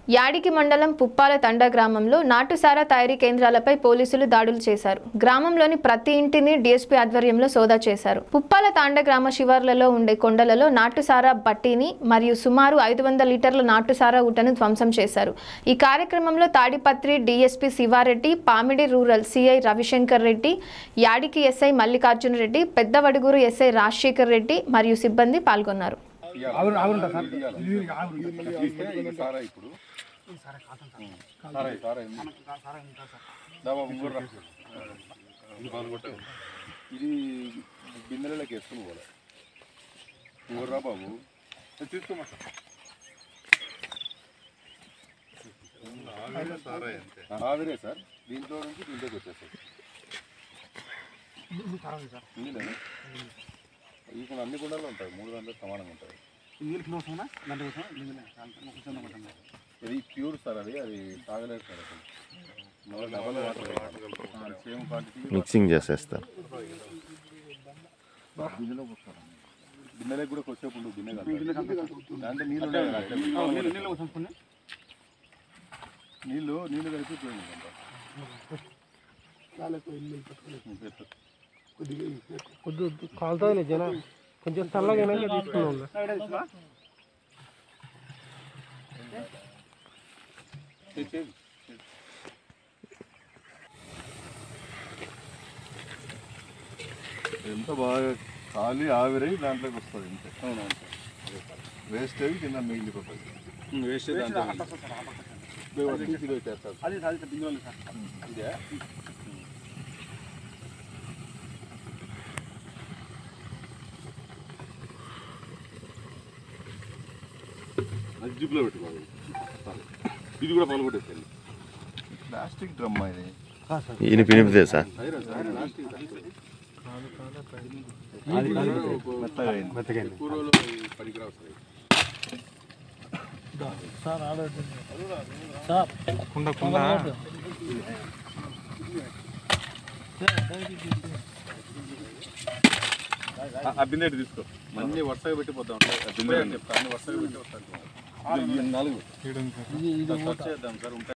యాడికి మండలం పుప్పాల తండా గ్రామంలో నాటుసారా తయారీ కేంద్రాలపై పోలీసులు దాడులు చేశారు గ్రామంలోని ప్రతి ఇంటిని డీఎస్పీ ఆధ్వర్యంలో సోదా చేశారు పుప్పాల తాండ గ్రామ శివార్లలో ఉండే కొండలలో నాటుసారా బట్టీని మరియు సుమారు ఐదు వందల లీటర్ల నాటుసారా ఊటను ధ్వంసం చేశారు ఈ కార్యక్రమంలో Tadipatri DSP Sivareddy Pamidi rural CI Ravishankar Reddy Yadiki SI Mallikarjuna Reddy Peddavadugur SI Rajasekhar Reddy మరియు సిబ్బంది పాల్గొన్నారు ఆవిరి ఆవిరి సార్ ఇది సారా ఇప్పుడు సారా సారా ఉంది. దా బాబు, ఇంకోటి రా. ఇది పాల్గొట్టు. ఇది బిందెలకి వేసుకుని పోలే ఇంకోటి రా బాబు ఇది తీసుకోమా ఆవిరే సార్ దీంట్లో నుంచి దీంట్లోకి వచ్చేస్తాయి ఇందులోనే? ఈ కొన్ని అన్ని గుండాలు ఉంటాయి మూడు దాంట్లో సమానంగా ఉంటాయి నీళ్ళు కిలో వస్తుందా గంట కోసం నీళ్ళు కొంచెం ఇది ప్యూర్ సార్ అది అది తాగలేదు సార్ అసలు మళ్ళీ double water same quantity mixing చేసేస్తారు గిన్నెలో పోస్తారు గిన్నెలకు కూడా కొద్దిసేపు ఉండు గిన్నె కాదు అంటే నీళ్ళు ఉండే కదా అట్లే. నీళ్ళు నీళ్ళు పోసుకుని నీళ్ళు నీళ్ళు కలిపి పోయింది అంట. పెట్టు. కొద్ది కాలుతుంది జనం కొంచెం చల్లగా తీసుకున్నాం చేయి, చేయి. ఎంత బాగా ఖాళీ ఆవిరై దాంట్లోకి వస్తుంది అంతే అవునవును సార్ వేస్టేజ్ కింద మిగిలిపోతుంది వేస్టేజ్ తీసి పెట్టేస్తారు అది అది బిందువులు సార్ ఇదే అది జిప్లో పెట్టుకోవాలి ఇది కూడా పగలగొట్టేసి ప్లాస్టిక్ డ్రమ్ ఇది ఈయన పినిపితే సార్ అయిరా సార్ ప్లాస్టిక్ మెత్తగా కూరలో పనికిరావు సార్ సార్ కుండ కుండ ఆ బిందె తీసుకో అన్ని వరుసగా పెట్టి పోతా ఉంటాయి ఆ బిందె అని చెప్తా అన్ని వరుసగా పెట్టి వస్తాను నాలుగు చేద్దాం సార్ ఉంటాయి